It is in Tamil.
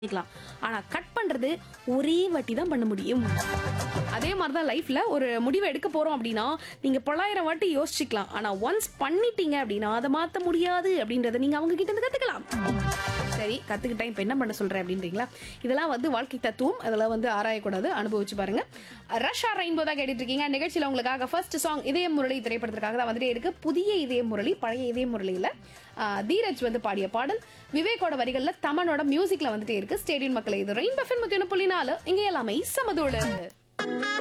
பண்ணிக்கலாம் ஆனா கட் பண்றது ஒரே வாட்டி தான் பண்ண முடியும் அதே மாதிரி தான் லைஃப்ல ஒரு முடிவை எடுக்க போறோம் அப்படின்னா நீங்க பல்லாயிரம் வாட்டி யோசிச்சுக்கலாம் ஆனா ஒன்ஸ் பண்ணிட்டீங்க அப்படின்னா அதை மாத்த முடியாது அப்படின்றத நீங்க அவங்க கிட்ட இருந்து கத்துக்கலாம் சரி கத்துக்கிட்டேன் இப்ப என்ன பண்ண சொல்றேன் அப்படின்றீங்களா இதெல்லாம் வந்து வாழ்க்கை தத்துவம் அதெல்லாம் வந்து ஆராயக்கூடாது அனுபவிச்சு பாருங்க ரஷ்யா ரெயின்போ தான் கேட்டுட்டு இருக்கீங்க நிகழ்ச்சியில உங்களுக்காக ஃபர்ஸ்ட் சாங் இதய முரளி திரைப்படத்திற்காக தான் வந்துட்டே இருக்கு புதிய இதய முரளி பழைய இதய முரளியில ஆஹ், தீரஜ் வந்து பாடிய பாடல் விவேக்கோட வரிகள்ல தமனோட மியூசிக்ல வந்துட்டே இருக்கு ஸ்டேடியம் மக்களை இது ரெயின் பஃபன் முத்தின புள்ளி நாலு இங்க எல்லாமே சமதோடு